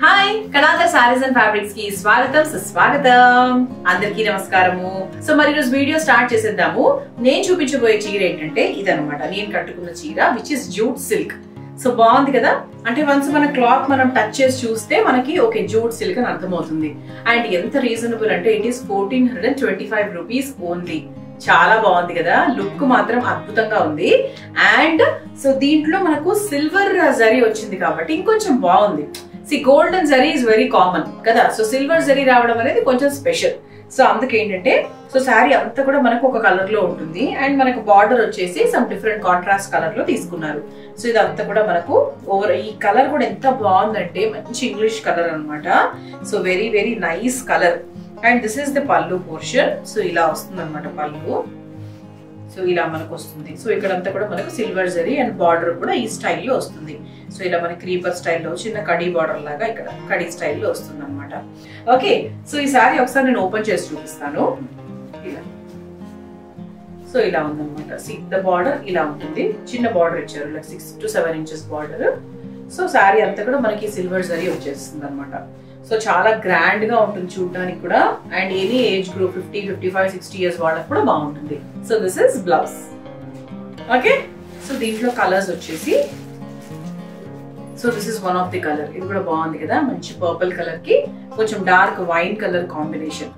hi కనాథ saris and fabrics కి స్వాగతం సుస్వాగతం అందరికీ నమస్కారము సో మరి ఈరోజు వీడియో స్టార్ట్ చేసేద్దాము నేను చూపించబోయే చీర ఏంటంటే ఇదనమాట నేను కట్టుకున్న చీర which is jute silk so బాగుంది కదా అంటే వన్స్ మన క్లాత్ మనం టచ్ చేసి చూస్తే మనకి ఓకే జూట్ సిల్క్ అని అర్థమవుతుంది అండ్ ఎంత రీజనబుల్ అంటే it is fourteen hundred and twenty five rupees only చాలా బాగుంది కదా లుక్ మాత్రం అద్భుతంగా ఉంది అండ్ సో దీంట్లో మనకు సిల్వర్ జరీ వచ్చింది కాబట్టి ఇంకొంచెం బాగుంది see golden zari is very common కదా సో సిల్వర్ జరీ రావడం అనేది కొంచెం స్పెషల్ సో అందుకేంటంటే సో శారీ అంతా కూడా మనకు ఒక కలర్ లో ఉంటుంది అండ్ మనకు బార్డర్ వచ్చేసి సమ్ డిఫరెంట్ కాంట్రాస్ట్ కలర్ లో తీసుకున్నారు సో ఇదంతా కూడా మనకు ఓవర్ ఈ కలర్ కూడా ఎంత బాగుందంటే మంచి ఇంగ్లీష్ కలర్ అన్నమాట so very very nice colour and this is the pallu portion so ఇలా వస్తుంది అనమాట పళ్ళు సో ఇలా మనకు వస్తుంది సో ఇక్కడంతా కూడా మనకు సిల్వర్ జరీ అండ్ బార్డర్ కూడా ఈ స్టైల్లో వస్తుంది సో ఇలా మన క్రీపర్ స్టైల్లో చిన్న కడీ బార్డర్ లాగా ఇక్కడ కడీ స్టైల్లో వస్తుంది అనమాట ఓకే సో ఈ సారీ ఒకసారి నేను ఓపెన్ చేసి చూపిస్తాను ఇలా సో ఇలా ఉందన్నమాట సి ద బార్డర్ ఇలా ఉంటుంది చిన్న బార్డర్ ఇచ్చారు like six to seven inches border so sari అంతా కూడా మనకి సిల్వర్ జరీ వచ్చేస్తుంది అనమాట సో చాలా గ్రాండ్ గా ఉంటుంది చూడడానికి కూడా and any age group fifty fifty five sixty years వాళ్ళకి కూడా బాగుంటుంది so this is blouse okay so దీంట్లో కలర్స్ వచ్చేసి so this is one of the colour ఇది కూడా బాగుంది కదా మంచి పర్పుల్ కలర్ కి కొంచెం డార్క్ వైన్ కలర్ కాంబినేషన్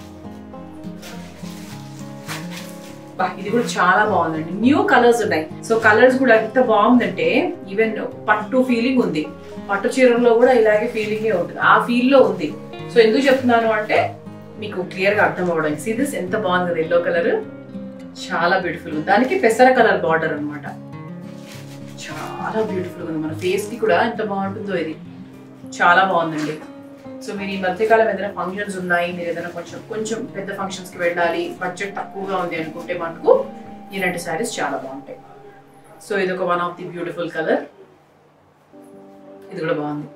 ఇది కూడా చాలా బాగుందండి న్యూ కలర్స్ ఉన్నాయి సో కలర్స్ కూడా ఎంత బాగుందంటే ఈవెన్ పట్టు ఫీలింగ్ ఉంది పట్టు చీరల్లో కూడా ఇలాగే ఫీలింగే ఉంటుంది ఆ ఫీల్ లో ఉంది సో ఎందుకు చెప్తున్నాను అంటే మీకు క్లియర్ గా అర్థం అవ్వడానికి సీ దిస్ ఎంత బాగుంది కదా ఎల్లో కలర్ చాలా బ్యూటిఫుల్ దానికి పెసర కలర్ బార్డర్ అనమాట చాలా బ్యూటిఫుల్ ఉంది మన ఫేస్ కి కూడా ఎంత బాగుంటుందో ఇది చాలా బాగుందండి సో మీరు ఈ మధ్యకాలం ఏదైనా ఫంక్షన్స్ ఉన్నాయి మీరు ఏదైనా కొంచెం కొంచెం పెద్ద ఫంక్షన్స్ కి వెళ్ళాలి బడ్జెట్ తక్కువగా ఉంది అనుకుంటే మనకు ఇలాంటి శారీస్ చాలా బాగుంటాయి సో ఇది ఒక one of the beautiful colour ఇది కూడా బాగుంది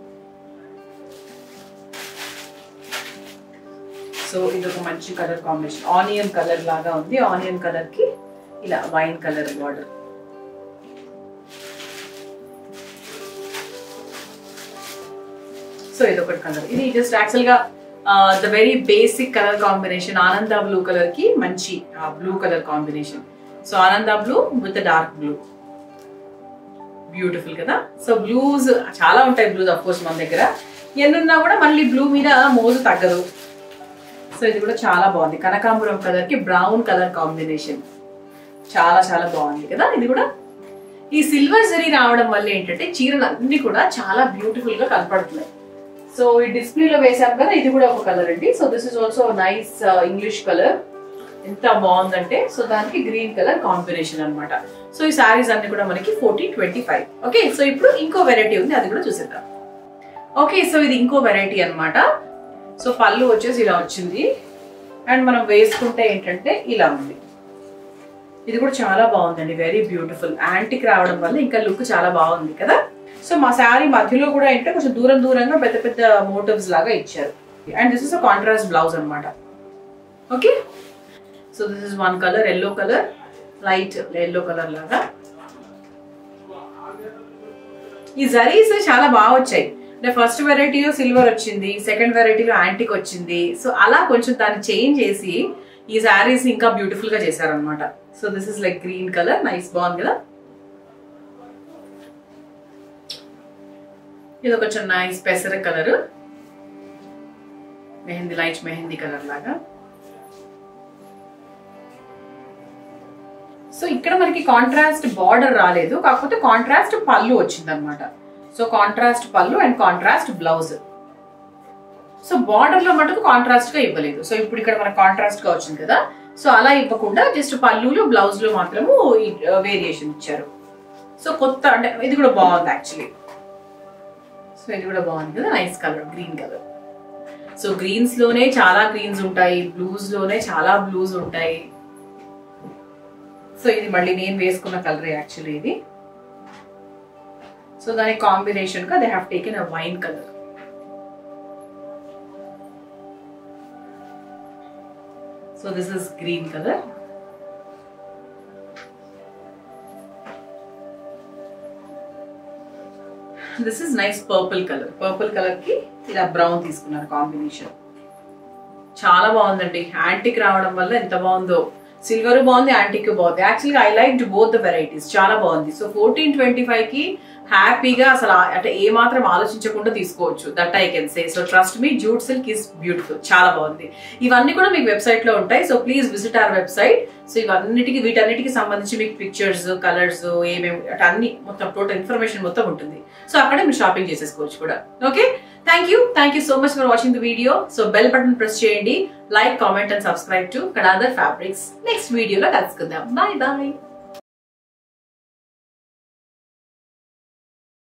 సో ఇది ఒక మంచి కలర్ కాంబినేషన్ ఆనియన్ కలర్ లాగా ఉంది ఆనియన్ కలర్ కి ఇలా వైన్ కలర్ బార్డర్ సో ఇది ఒకటి కలర్ ఇది జస్ట్ యాక్చువల్ గా the very basic colour combination ఆనంద బ్లూ కలర్ కి మంచి బ్లూ కలర్ కాంబినేషన్ సో ఆనంద blue with dark blue beautiful కదా సో బ్లూస్ చాలా ఉంటాయి బ్లూస్ అఫ్ కోర్స్ మన దగ్గర ఎన్నున్నా కూడా మళ్ళీ బ్లూ మీద మోజు తగ్గదు సో ఇది కూడా చాలా బాగుంది కనకాంబరం కలర్ కి బ్రౌన్ కలర్ కాంబినేషన్ చాలా చాలా బాగుంది కదా ఇది కూడా ఈ సిల్వర్ జరీ రావడం వల్ల ఏంటంటే చీరలు అన్ని కూడా చాలా బ్యూటిఫుల్ గా కనపడుతున్నాయి సో ఈ డిస్ప్లేలో వేసాం కదా ఇది కూడా ఒక కలర్ అండి so this is also nice English colour ఎంత బాగుందంటే సో దానికి గ్రీన్ కలర్ కాంబినేషన్ అనమాట సో ఈ సారీస్ అన్ని కూడా మనకి fourteen twenty five okay so ఇప్పుడు ఇంకో వెరైటీ ఉంది అది కూడా చూసేద్దాం ఓకే సో ఇది ఇంకో వెరైటీ అనమాట సో పళ్ళు వచ్చేసి ఇలా వచ్చింది అండ్ మనం వేసుకుంటే ఏంటంటే ఇలా ఉంది ఇది కూడా చాలా బాగుందండి వెరీ బ్యూటిఫుల్ యాంటిక్ రావడం వల్ల ఇంకా లుక్ చాలా బాగుంది కదా సో మా శారీ మధ్యలో కూడా ఏంటంటే కొంచెం దూరం దూరంగా పెద్ద పెద్ద మోటివ్స్ లాగా ఇచ్చారు and this is a contrast blouse అనమాట okay so this is one colour yellow colour light yellow colour లాగా ఈ జరీస్ చాలా బాగా వచ్చాయి అంటే ఫస్ట్ వెరైటీలో సిల్వర్ వచ్చింది సెకండ్ వెరైటీలో యాంటిక్ వచ్చింది సో అలా కొంచెం దాన్ని చేంజ్ చేసి ఈ శారీస్ ఇంకా బ్యూటిఫుల్ గా చేశారనమాట so this is like green colour nice బాగుంది కదా ఇది కొంచెం నైస్ పెసర colour mehndi light mehndi colour లాగా సో ఇక్కడ మనకి కాంట్రాస్ట్ బార్డర్ రాలేదు కాకపోతే కాంట్రాస్ట్ పళ్ళు వచ్చింది అనమాట సో కాంట్రాస్ట్ పళ్ళు and contrast blouse so border లో మటుకు కాంట్రాస్ట్ గా ఇవ్వలేదు సో ఇప్పుడు ఇక్కడ మనకు కాంట్రాస్ట్ గా వచ్చింది కదా సో అలా ఇవ్వకుండా జస్ట్ పళ్ళులు బ్లౌజ్ లో మాత్రము వేరియేషన్ ఇచ్చారు సో కొత్త అంటే ఇది కూడా బాగుంది యాక్చువల్లీ సో ఇది కూడా బాగుంది కదా nice colour green colour so greens లోనే చాలా గ్రీన్స్ ఉంటాయి బ్లూస్ లోనే చాలా బ్లూస్ ఉంటాయి సో ఇది మళ్ళీ నేను వేసుకున్న కలర్ యాక్చువల్లీ ఇది సో దాని కాంబినేషన్ గా they have taken a wine colour so this is green colour this is nice purple colour purple colour కి ఇలా బ్రౌన్ తీసుకున్నారు కాంబినేషన్ చాలా బాగుందండి యాంటిక్ రావడం వల్ల ఎంత బాగుందో సిల్వర్ బాగుంది యాంటిక్ బాగుంది యాక్చువల్గా I like both the varieties చాలా బాగుంది సో ఫోర్టీన్ ట్వంటీ ఫైవ్ కి హ్యాపీగా అసలు ఆ- అంటే ఏ మాత్రం ఆలోచించకుండా తీసుకోవచ్చు that I can say so trust me jute silk is beautiful చాలా బాగుంది ఇవన్నీ కూడా మీకు వెబ్సైట్ లో ఉంటాయి so please visit our website so ఇవన్నిటికి వీటన్నిటికి సంబంధించి మీకు పిక్చర్స్ కలర్స్ ఏమేమి అంటే అన్ని మొత్తం టోటల్ ఇన్ఫర్మేషన్ మొత్తం ఉంటుంది సో అక్కడే మీరు షాపింగ్ చేసేసుకోవచ్చు కూడా okay thank you thank you so much for watching the video so bell button press చేయండి like comment and subscribe to Kadadar fabrics next వీడియోలో కలుసుకుందాం బాయ్ బాయ్